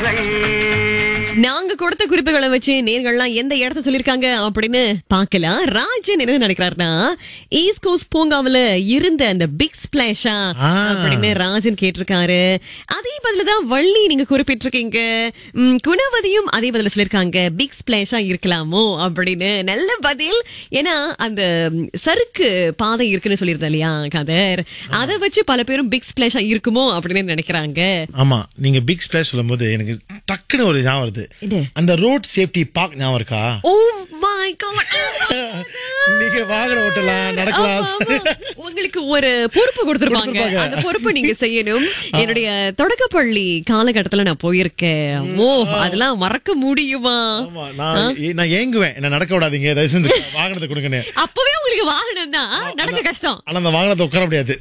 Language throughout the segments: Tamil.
நாங்க கொடுத்த குறிப்புகளை வச்சு நேர்கள்லாம் எந்த இடத்த சொல்லிருக்காங்க அப்படின்னு பார்க்கலாம் ராஜன் என்ன நினைக்கிறாருன்னா ஈஸ்ட் கோஸ்ட் பூங்காவுல இருந்த அந்த பிக் ஸ்பிளாஷா ஆ. அப்படின்னு ராஜன் கேட்டிருக்காரு அதே பதில தான் வள்ளி நீங்க குறிப்பிட்டிருக்கீங்க ம், குணவதியும் அதே பதில சொல்லிருக்காங்க பிக் ஸ்பிளாஷா இருக்கலாமோ அப்படின்னு நல்ல பதில் ஏன்னா அந்த ம், சறுக்கு பாதை இருக்குன்னு சொல்லியிருந்தேன் இல்லையா கதர் அதை வச்சு பல பேரும் பிக் ஸ்பிளாஷா இருக்குமோ அப்படின்னு நினைக்கிறாங்க ஆமா நீங்க பிக் ஸ்பிளாஷ் சொல்லும்போது எனக்கு டக்குன்னு ஒரு ஞாபகம் வருது என்ன? அந்த ரோட் சேஃப்டி பார்க் ஞாபகம் இருக்கா ஓ மை காட் நீங்க வாகனம் ஓட்டலாம் நடக்கலாம் ஆமா, ஆமா. உங்களுக்கு ஒரு பொறுப்பு கொடுத்திருப்பாங்க கொடுத்திருப்பாங்க. அந்த பொறுப்பு நீங்க செய்யணும் என்னுடைய தொடக்கப்பள்ளி காலகட்டத்துல நான் போயிருக்கேன் ஓ அதெல்லாம் மறக்க முடியுமா ஆமா நான் ஏ- நான் ஏங்குவேன் என்ன நடக்க விடாதீங்க தயவு செஞ்சு வாகனத்தை கொடுங்கன்னு அப்பவே உங்களுக்கு வாகனம் தான் நடக்க கஷ்டம் ஆனா அந்த வாகனத்தை உட்கார முடியாது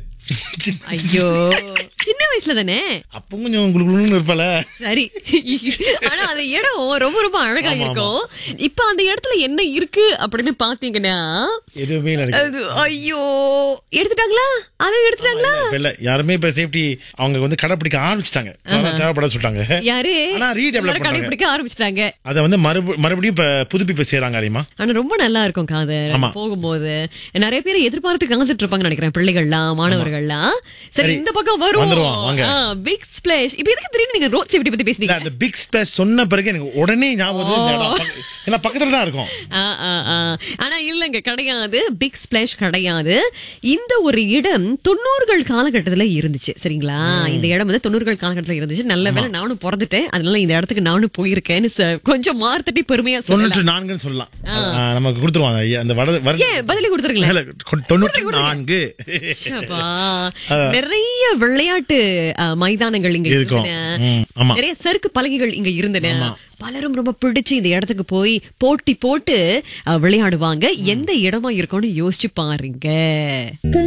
ஐயோ சின்ன வயசுல தானே அப்போ கொஞ்சம் உங்களுக்கு இருப்பல சரி ஆனா அந்த இடம் ரொம்ப ரொம்ப அழகா இருக்கும் இப்ப அந்த இடத்துல என்ன இருக்கு அப்படின்னு பாத்தீங்கன்னா எதுவுமே இல்ல எனக்கு. அது ஐயோ எடுத்துட்டாங்களா அதை எடுத்துட்டாங்களா இப்ப இல்ல யாருமே இப்ப சேஃப்டி அவங்க வந்து கடைப்பிடிக்க ஆரம்பிச்சிட்டாங்க தேவைப்பட சொல்லிட்டாங்க யாரு ஆனா redevelop எல்லாரும் பண்றாங்க. கடைபிடிக்க ஆரம்பிச்சிட்டாங்க அதை வந்து மறுப- மறுபடியும் இப்ப புதுப்பிப்பு செய்யறாங்க அதிகமா ஆனா ரொம்ப நல்லா இருக்கும் காதல் ஆமா. போகும்போது நிறைய பேர் எதிர்பார்த்து காத்துட்டு இருப்பாங்க நினைக்கிறேன் பிள்ளைகள்லாம் மாணவர்கள்லாம் சரி சரி, இந்த பக்கம் வரும் வந்துருவோம், வாங்க. பிக் ஸ்பிளாஷ் இப்ப எதுக்கு திடீர்னு நீங்க ரோட் சேஃப்டி பத்தி இல்ல பேசுனீங்க அந்த பிக் ஸ்பிளாஷ் சொன்ன பிறகு எனக்கு உடனே ஞாபகம் வருது இந்த இடம் பக்க- ஏன்னா பக்கத்துல தான் இருக்கும் ஆ, ஆ, ஆ. ஆனா இல்லங்க கிடையாது பிக் ஸ்பிளாஷ் கிடையாது இந்த ஒரு இடம் தொண்ணூறுகள் காலகட்டத்துல இருந்துச்சு சரிங்களா இந்த இடம் வந்து தொண்ணூறுகள் காலகட்டத்துல இருந்துச்சு நல்ல வேளை நானும் பிறந்துட்டேன் அதனால இந்த இடத்துக்கு நானும் போயிருக்கேன்னு ச- கொஞ்சம் மார்த்தட்டி பெருமையா சொல்லலாம் தொண்ணூற்று நான்குன்னு சொல்லலாம் ஆ, நமக்கு கொடுத்துருவாங்க ஐயா, அந்த வட வர ஏன் பதிலி கொடுத்துருங்களேன் இல்ல, கொ- தொண்ணூற்று நான்கு ஷபா. நிறைய விளையாட்டு அஹ், மைதானங்கள் இங்க இருக்கும். இருந்தன ம், ஆமா. நிறைய சறுக்கு பலகைகள் இங்க இருந்தன பலரும் ரொம்ப பிடிச்சு இந்த இடத்துக்கு போய் போட்டி போட்டு அஹ், விளையாடுவாங்க எந்த இடமா இருக்கும்னு யோசிச்சு பாருங்க